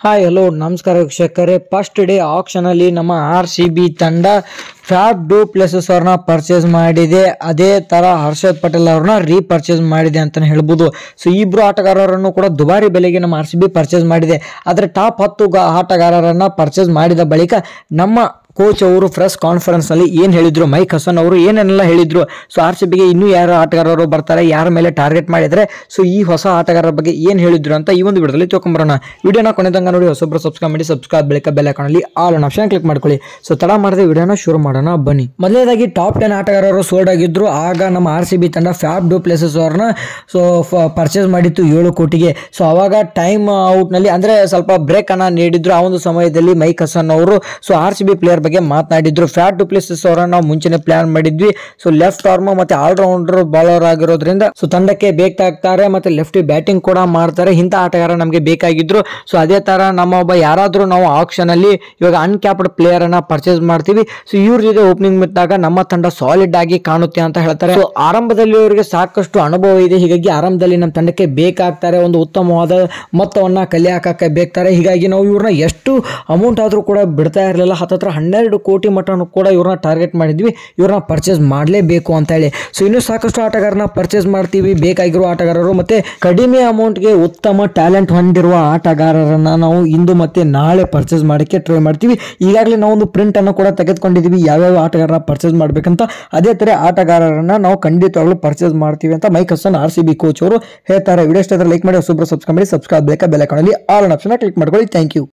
hi hello ನಮಸ್ಕಾರ ವೀಕ್ಷಕರೇ first day auction ಅಲ್ಲಿ ನಮ್ಮ ಆರ್ ಸಿ ಬಿ ತಂಡ ಫ್ಯಾಬ್ ಡೂ ಪ್ಲೇಸಸ್ ಅವ್ರನ್ನ ಪರ್ಚೇಸ್ ಮಾಡಿದೆ ಅದೇ ತರ ಹರ್ಷದ್ ಪಟೇಲ್ ಅವ್ರನ್ನ ರೀಪರ್ಚೇಸ್ ಮಾಡಿದೆ ಅಂತಾನೆ ಹೇಳ್ಬೋದು ಸೊ ಇಬ್ರು ಆಟಗಾರರನ್ನು ಕೂಡ ದುಬಾರಿ ಬೆಲೆಗೆ ನಮ್ಮ ಆರ್ ಸಿ ಬಿ ಪರ್ಚೇಸ್ ಮಾಡಿದೆ ಆದರೆ ಟಾಪ್ ಹತ್ತು ಗ- ಆಟಗಾರರನ್ನ ಪರ್ಚೇಸ್ ಮಾಡಿದ ಬಳಿಕ ನಮ್ಮ ಕೋಚ್ ಅವರು ಪ್ರೆಸ್ ಕಾನ್ಫರೆನ್ಸ್ ನಲ್ಲಿ ಏನ್ ಹೇಳಿದ್ರು ಮೈಕ್ ಹಸನ್ ಅವರು ಏನೇನೆಲ್ಲ ಹೇಳಿದ್ರು ಸೊ ಆರ್ ಸಿ ಬಿಗೆ ಇನ್ನೂ ಯಾರು ಆಟಗಾರರು ಬರ್ತಾರೆ ಯಾರ ಮೇಲೆ ಟಾರ್ಗೆಟ್ ಮಾಡಿದ್ರೆ ಸೊ ಈ ಹೊಸ ಆಟಗಾರರ ಬಗ್ಗೆ ಏನ್ ಹೇಳಿದ್ರು ಅಂತ ಈ ಒಂದು ವಿಡಿಯೋದಲ್ಲಿ ತಿಳ್ಕೊಂಬರೋಣ ವಿಡಿಯೋನ ಕೊನೆತಂಗ ನೋಡಿ ಹೊಸೊಬ್ರು ಸಬ್ಸ್ಕ್ರೈಬ್ ಮಾಡಿ ಸಬ್ಸ್ಕ್ರೈಬ್ ಬಳಿಕ ಬೆಲ್ ಅಲ್ಲಿ ಆಲ್ ಆನ್ ಆಪ್ಷನ್ ಕ್ಲಿಕ್ ಮಾಡ್ಕೊಳ್ಳಿ ಸೊ ತಡ ಮಾಡದೆ ವಿಡಿಯೋನ ಶುರು ಮಾಡೋಣ ಬನ್ನಿ ಮೊದಲನೇದಾಗಿ ಟಾಪ್ ಟೆನ್ ಆಟಗಾರರು ಸೋಲ್ಡ್ ಆಗಿದ್ರು ಆಗ ನಮ್ಮ ಆರ್ ಸಿ ಬಿ ತಂಡ ಫ್ಯಾಬ್ ಡೂ ಪ್ಲೇಸಸ್ ಅವ್ರನ್ನ ಸೊ ಪರ್ಚೇಸ್ ಮಾಡಿತ್ತು ಏಳು ಕೋಟಿಗೆ ಸೊ ಅವಾಗ ಟೈಮ್ ಔಟ್ ನಲ್ಲಿ ಅಂದ್ರೆ ಸ್ವಲ್ಪ ಬ್ರೇಕ್ ಅನ್ನ ನೀಡಿದ್ರು ಆ ಒಂದು ಸಮಯದಲ್ಲಿ ಮೈಕ್ ಹಸನ್ ಅವರು so R C B player ಬಗ್ಗೆ ಮಾತನಾಡಿದ್ರು ಫ್ಯಾಟ್ ಡುಪ್ಲೆಸಿಸ್ ಅವರನ್ನ ನಾವು ಮುಂಚೆನೆ ಪ್ಲಾನ್ ಮಾಡಿದ್ವಿ ಸೊ ಲೆಫ್ಟ್ ಆರ್ಮ್ ಮತ್ತೆ ಆಲ್ರೌಂಡರ್ ಬೌಲರ್ ಆಗಿರೋದ್ರಿಂದ ಸೊ ತಂಡಕ್ಕೆ ಬೇಕಾಗ್ತಾರೆ ಮತ್ತೆ ಲೆಫ್ಟ್ ಬ್ಯಾಟಿಂಗ್ ಕೂಡ ಮಾಡ್ತಾರೆ ಇಂಥ ಆಟಗಾರ ನಮಗೆ ಬೇಕಾಗಿದ್ರು ಸೊ ಅದೇ ತರ ನಮ್ಮ ಒಬ್ಬ ಯಾರಾದ್ರೂ ನಾವು ಆಕ್ಷನ್ ಅಲ್ಲಿ ಇವಾಗ ಅನ್ಕ್ಯಾಪ್ಡ್ ಪ್ಲೇಯರ್ ಅನ್ನ ಪರ್ಚೇಸ್ ಮಾಡ್ತೀವಿ ಸೊ ಇವ್ರ ಜೊತೆ ಓಪನಿಂಗ್ ಬಿಟ್ಟಾಗ ನಮ್ಮ ತಂಡ ಸಾಲಿಡ್ ಆಗಿ ಕಾಣುತ್ತೆ ಅಂತ ಹೇಳ್ತಾರೆ ಸೊ ಆರಂಭದಲ್ಲಿ ಇವರಿಗೆ ಸಾಕಷ್ಟು ಅನುಭವ ಇದೆ ಹೀಗಾಗಿ ಆರಂಭದಲ್ಲಿ ನಮ್ಮ ತಂಡಕ್ಕೆ ಬೇಕಾಗ್ತಾರೆ ಒಂದು ಉತ್ತಮವಾದ ಮೊತ್ತವನ್ನ ಕಲೆ ಹಾಕಕ್ಕೆ ಬೇಕಾರೆ ಹೀಗಾಗಿ ನಾವು ಇವ್ರನ್ನ ಎಷ್ಟು ಅಮೌಂಟ್ ಆದ್ರೂ ಕೂಡ ಬಿಡ್ತಾ ಇರಲಿಲ್ಲ ಹತ್ತತ್ರ ಹನ್ನೆರಡು ಕೋಟಿ ಮಟನು ಕೂಡ ಇವ್ರನ್ನ ಟಾರ್ಗೆಟ್ ಮಾಡಿದ್ವಿ ಇವ್ರನ್ನ ಪರ್ಚೇಸ್ ಮಾಡಲೇಬೇಕು ಅಂತ ಹೇಳಿ ಸೊ ಇನ್ನೂ ಸಾಕಷ್ಟು ಆಟಗಾರನ ಪರ್ಚೇಸ್ ಮಾಡ್ತೀವಿ ಬೇಕಾಗಿರುವ ಆಟಗಾರರು ಮತ್ತೆ ಕಡಿಮೆ ಅಮೌಂಟ್ಗೆ ಉತ್ತಮ ಟ್ಯಾಲೆಂಟ್ ಹೊಂದಿರುವ ಆಟಗಾರರನ್ನ ನಾವು ಇಂದು ಮತ್ತೆ ನಾಳೆ ಪರ್ಚೇಸ್ ಮಾಡೋಕ್ಕೆ ಟ್ರೈ ಮಾಡ್ತೀವಿ ಈಗಾಗಲೇ ನಾವು ಒಂದು ಪ್ರಿಂಟ್ ಅನ್ನು ಕೂಡ ತೆಗೆದುಕೊಂಡಿದ್ದೀವಿ ಯಾವ್ಯಾವ ಆಟಗಾರನ ಪರ್ಚೇಸ್ ಮಾಡ್ಬೇಕಂತ ಅದೇ ತರ ಆಟಗಾರರನ್ನ ನಾವು ಖಂಡಿತವಾಗ್ಲೂ ಪರ್ಚೇಸ್ ಮಾಡ್ತೀವಿ ಅಂತ Mike Hesson R C B coach ಅವರು ಹೇಳ್ತಾರೆ ವಿಡಿಯೋ ಇಷ್ಟ ಲೈಕ್ ಮಾಡಿ ಹೊಸೊಬ್ರು ಸಬ್ಸ್ಕ್ರೈಬ್ ಮಾಡಿ ಸಬ್ಸ್ಕ್ರೈಬ್ ಬೇಕಾ ಬೆಲೆ ಕಾಣಲಿ ಆಲ್ ಆಪ್ಷನ್ ಕ್ಲಿಕ್ ಮಾಡ್ಕೊಳ್ಳಿ ಥ್ಯಾಂಕ್ ಯು